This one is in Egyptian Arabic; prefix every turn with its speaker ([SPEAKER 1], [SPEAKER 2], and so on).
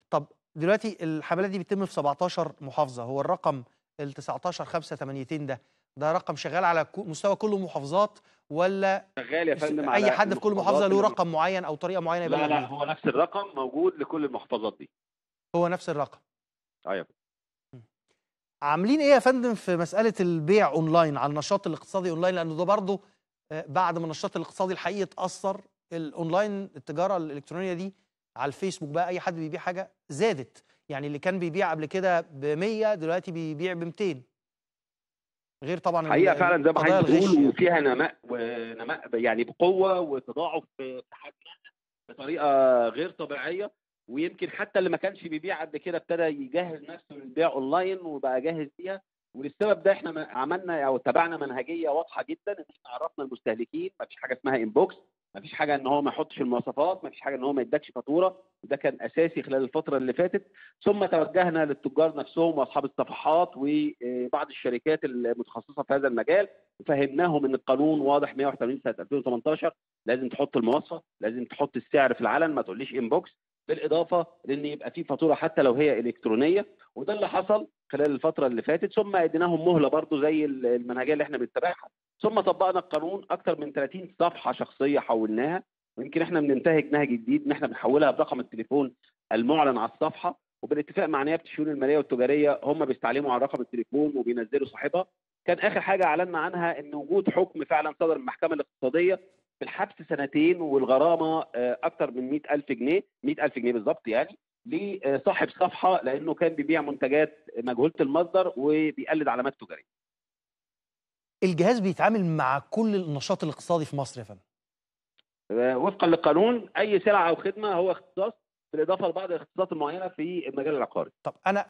[SPEAKER 1] طب دلوقتي الحملات دي بتتم في 17 محافظة هو الرقم ال 19 5 800 ده ده رقم شغال على كو- مستوى كل المحافظات ولا
[SPEAKER 2] شغال يا فندم
[SPEAKER 1] اي
[SPEAKER 2] على
[SPEAKER 1] حد في كل
[SPEAKER 2] المحافظات
[SPEAKER 1] محافظة له
[SPEAKER 2] اللي-
[SPEAKER 1] رقم معين او طريقة معينة يبلغ
[SPEAKER 2] لا لا
[SPEAKER 1] بيها
[SPEAKER 2] هو نفس الرقم موجود لكل المحافظات دي
[SPEAKER 1] هو نفس الرقم
[SPEAKER 2] ايوه
[SPEAKER 1] عاملين ايه يا فندم في مساله البيع اونلاين على النشاط الاقتصادي اونلاين لانه ده برضه آه، بعد ما النشاط الاقتصادي الحقيقي اتاثر الاونلاين التجاره الالكترونيه دي على الفيسبوك بقى اي حد بيبيع حاجه زادت يعني اللي كان بيبيع قبل كده ب 100 دلوقتي بيبيع ب 200 غير طبعا ال-
[SPEAKER 2] حقيقه فعلا زي ما
[SPEAKER 1] قضايا
[SPEAKER 2] حضرتك
[SPEAKER 1] الغش
[SPEAKER 2] بتقول
[SPEAKER 1] يعني.
[SPEAKER 2] وفيها نماء ونماء يعني بقوه وتضاعف في حجمها بطريقه غير طبيعيه ويمكن حتى اللي ما كانش بيبيع قبل كده ابتدى يجهز نفسه للبيع اونلاين وبقى جاهز ليها وللسبب ده احنا ما- عملنا او اتبعنا منهجيه واضحه جدا ان احنا عرفنا المستهلكين ما فيش حاجه اسمها انبوكس ما فيش حاجه ان هو ما يحطش المواصفات ما فيش حاجه ان هو ما يدكش فاتوره وده كان اساسي خلال الفتره اللي فاتت ثم توجهنا للتجار نفسهم واصحاب الصفحات وبعض الشركات المتخصصه في هذا المجال وفهمناهم ان القانون واضح 181 سنه 2018 لازم تحط المواصفه لازم تحط السعر في العلن ما تقوليش انبوكس بالاضافه لان يبقى في فاتوره حتى لو هي الكترونيه وده اللي حصل خلال الفتره اللي فاتت ثم اديناهم مهله برضو زي المنهجيه اللي احنا بنتبعها ثم طبقنا القانون اكثر من 30 صفحه شخصيه حولناها ويمكن احنا بننتهج نهج جديد ان احنا بنحولها برقم التليفون المعلن على الصفحه وبالاتفاق مع نيابه الشؤون الماليه والتجاريه هم بيستعلموا على رقم التليفون وبينزلوا صاحبها كان اخر حاجه اعلنا عنها ان وجود حكم فعلا صدر من المحكمه الاقتصاديه بالحبس سنتين والغرامه آه، اكثر من 100000 جنيه 100000 جنيه بالظبط يعني لصاحب صفحه لانه كان بيبيع منتجات مجهوله المصدر وبيقلد علامات تجاريه
[SPEAKER 1] الجهاز بيتعامل مع كل النشاط الاقتصادي في مصر يا فندم
[SPEAKER 2] آه، وفقا للقانون اي سلعه او خدمه هو اختصاص بالاضافه لبعض الاختصاصات المعينه في المجال العقاري
[SPEAKER 1] طب انا